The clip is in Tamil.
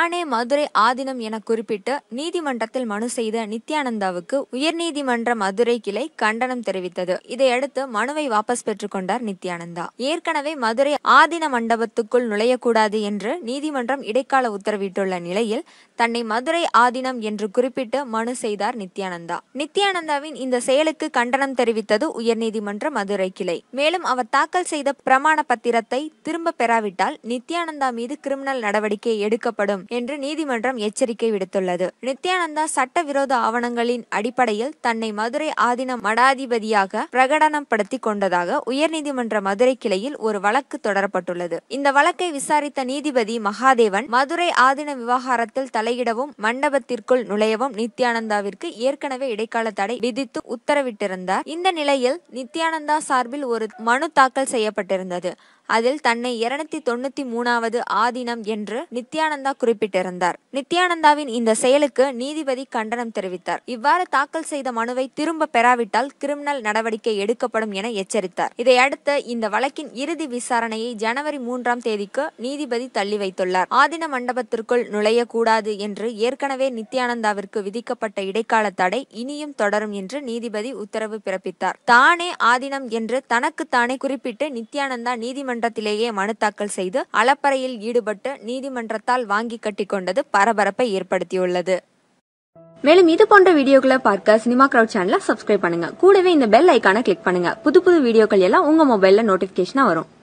தானே மதுரை ஆதீனம் என குறிப்பிட்டு நீதிமன்றத்தில் மனு செய்த நித்யானந்தாவுக்கு உயர்நீதிமன்ற மதுரை கிளை கண்டனம் தெரிவித்தது இதையடுத்து மனுவை வாபஸ் பெற்றுக்கொண்டார் நித்யானந்தா ஏற்கனவே மதுரை ஆதீன மண்டபத்துக்குள் நுழையக்கூடாது என்று நீதிமன்றம் இடைக்கால உத்தரவிட்டுள்ள நிலையில் தன்னை மதுரை ஆதீனம் என்று குறிப்பிட்டு மனு செய்தார் நித்யானந்தா நித்யானந்தாவின் இந்த செயலுக்கு கண்டனம் தெரிவித்தது உயர்நீதிமன்ற மதுரை கிளை மேலும் அவர் தாக்கல் செய்த பிரமாண பத்திரத்தை திரும்ப பெறாவிட்டால் நித்யானந்தா மீது கிரிமினல் நடவடிக்கை எடுக்கப்படும் என்று நீதிமன்றம் எச்சரிக்கை விடுத்துள்ளது நித்யானந்தா சட்டவிரோத ஆவணங்களின் அடிப்படையில் தன்னை மதுரை ஆதீன மடாதிபதியாக பிரகடனப்படுத்தி கொண்டதாக உயர்நீதிமன்ற மதுரை கிளையில் ஒரு வழக்கு தொடரப்பட்டுள்ளது இந்த வழக்கை விசாரித்த நீதிபதி மகாதேவன் மதுரை ஆதீன விவகாரத்தில் தலையிடவும் மண்டபத்திற்குள் நுழையவும் நித்யானந்தாவிற்கு ஏற்கனவே இடைக்கால தடை விதித்து உத்தரவிட்டிருந்தார் இந்த நிலையில் நித்யானந்தா சார்பில் ஒரு மனு தாக்கல் செய்யப்பட்டிருந்தது அதில் தன்னை இருநூத்தி தொண்ணூத்தி மூணாவது ஆதீனம் என்று நித்யானந்தா குறிப்பிட்டிருந்தார் நித்யானந்தாவின் இந்த செயலுக்கு நீதிபதி கண்டனம் தெரிவித்தார் இவ்வாறு தாக்கல் செய்த மனுவை திரும்ப பெறாவிட்டால் கிரிமினல் நடவடிக்கை எடுக்கப்படும் என எச்சரித்தார் இதையடுத்து இந்த வழக்கின் இறுதி விசாரணையை ஜனவரி மூன்றாம் தேதிக்கு நீதிபதி தள்ளி வைத்துள்ளார் ஆதீன மண்டபத்திற்குள் நுழையக்கூடாது என்று ஏற்கனவே நித்யானந்தாவிற்கு விதிக்கப்பட்ட இடைக்கால தடை இனியும் தொடரும் என்று நீதிபதி உத்தரவு பிறப்பித்தார் தானே ஆதீனம் என்று தனக்குத்தானே குறிப்பிட்டு நித்யானந்தா நீதிமன்றத்திலேயே மனு தாக்கல் செய்து அலப்பறையில் ஈடுபட்டு நீதிமன்றத்தால் வாங்கி கட்டிக்கொண்டது பரபரப்பை ஏற்படுத்தியுள்ளது மேலும் இது போன்ற வீடியோக்களை பார்க்க சினிமா கிரவுட் சேனலை சப்ஸ்கிரைப் பண்ணுங்க கூடவே இந்த பெல் ஐக்கானை கிளிக் பண்ணுங்க புது புது வீடியோக்கள் எல்லாம் உங்க மொபைல்ல நோட்டிபிகேஷனா வரும்